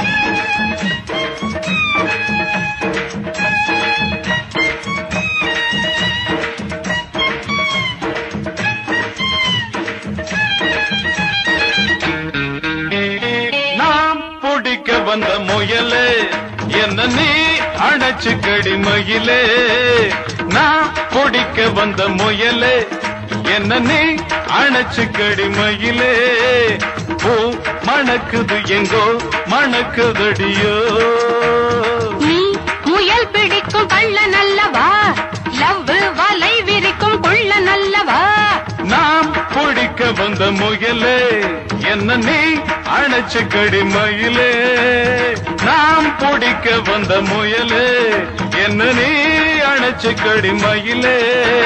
நாம் பிடிக்க வந்த முயலே என்ன நீ அணைச்சு கடிமையிலே நான் பிடிக்க வந்த முயலே என்ன நீ அணைச்சு கடிமையிலே பூ மணக்குது எங்கோ மணக்குதடியோ நீ முயல் பிடிக்கும் கள்ள நல்லவா லவ் வலை விரிக்கும் கொள்ள நல்லவா நாம் பிடிக்க வந்த முயலே என்ன நீ அணைச்சு கடிமையிலே நாம் பிடிக்க வந்த முயலே என்ன நீ அணைச்சு கடிமையிலே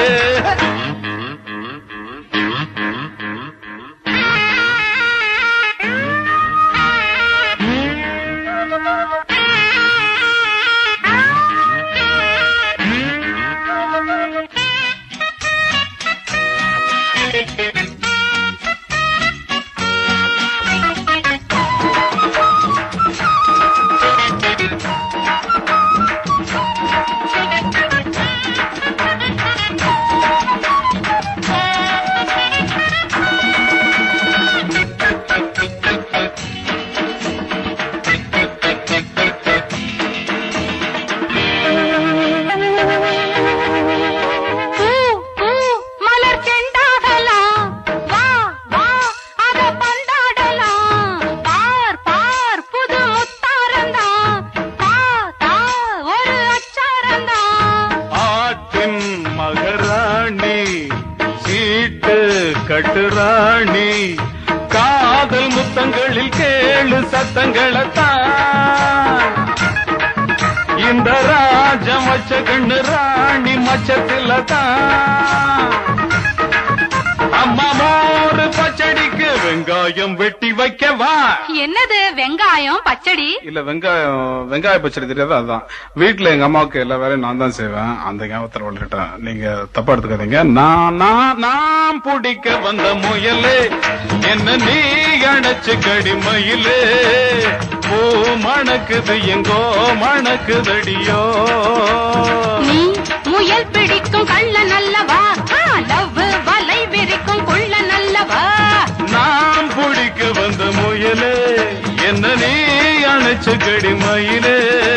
பூ பூ மலர் செண்டாகலாம் வா வா அத பந்தாடலாம் பார் பார் புது முத்தாரந்தான் தா தா ஒரு அச்சாரந்தான் ஆட்டின் மகராணி சீட்டு கட்டுராணி காதல் முத்தங்களில் கேளு சத்தங்களைத்தான் இந்த ராஜம் வச்ச கண்ணு ராணி மச்சத்தில தான் அம்மா மோரு பச்சடிக்கு வெங்காயம் வெட்டி வைக்கவா என்னது வெங்காயம் பச்சடி இல்ல வெங்காயம் வெங்காய பச்சடி தெரியாதா அதான் வீட்டுல எங்க அம்மாவுக்கு எல்லா வேலையும் நான் தான் செய்வேன் அந்த ஞாபகத்துல விட்டுட்டேன் நீங்க தப்பா எடுத்துக்காதீங்க நான் நான் நான் பிடிக்க வந்த முயலே என்ன நீ அணைச்சு கடிமையிலே பூ மணக்குது எங்கோ மணக்குதடியோ நீ முயல் பிடிக்கும் கள்ள நல்லவா லவ் வலை விரிக்கும் கொள்ள நல்லவா நாம் பிடிக்க வந்த முயலே என்ன நீ அணைச்சு கடிமையிலே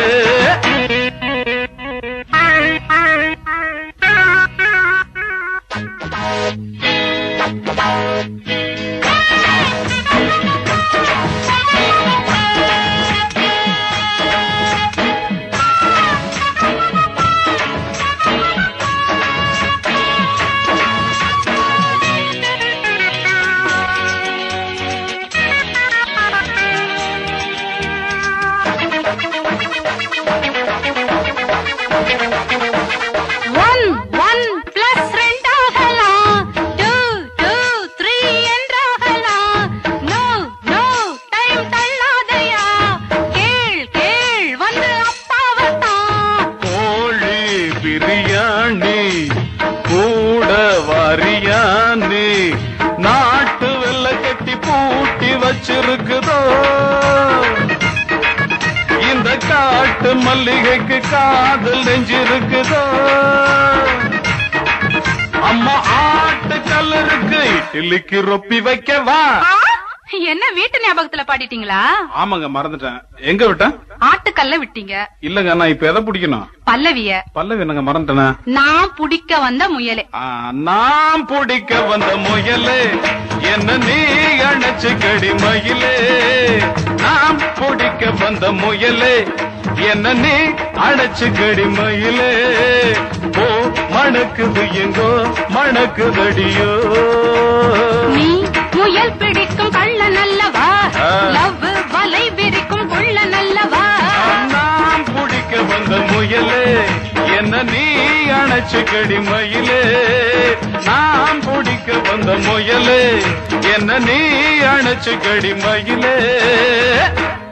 ஒன் ஒன் பிளஸ் ரெண்டாகலாம் டூ டூ த்ரீ என்றாகலாம் நோ நோ டைம் தள்ளாதையா கேள் கேள் வந்து அப்பாவத்தான் கோழி பிரியாணி கூட வாரியானி நாட்டு வெள்ள கட்டி பூட்டி வச்சிருக்குதோ இந்த காட்டு மல்லிகைக்கு காதல் நெஞ்சிருக்குதோ அம்மா ஆட்டு கல்லருக்கு இட்லிக்கு ரொப்பி வைக்கவா என்ன வீட்டு ஞாபகத்துல பாடிட்டீங்களா ஆமாங்க மறந்துட்டேன் எங்க விட்டேன் ஆட்டுக்கல்ல விட்டீங்க இல்லங்க நான் இப்ப எதை பிடிக்கணும் பல்லவிய பல்லவி என்னங்க மறந்துட்டேனே நான் புடிக்க வந்த முயலே ஆ, நாம் பிடிக்க வந்த முயலே என்ன நீ அணைச்சு கடிமையிலே நாம் பிடிக்க வந்த முயலே என்ன நீ அணைச்சு கடிமையிலே ஓ மணக்குது எங்கோ மணக்குதடியோ நீ முயல் பிடிக்கும் கள்ள நல்லவா ஆ. லவ் வலை விரிக்கும் கொள்ள நல்லவா நாம் பிடிக்க வந்த முயலே என்ன நீ அணைச்சு கடிமையிலே நாம் பிடிக்க வந்த முயலே என்ன நீ அணைச்சு கடிமையிலே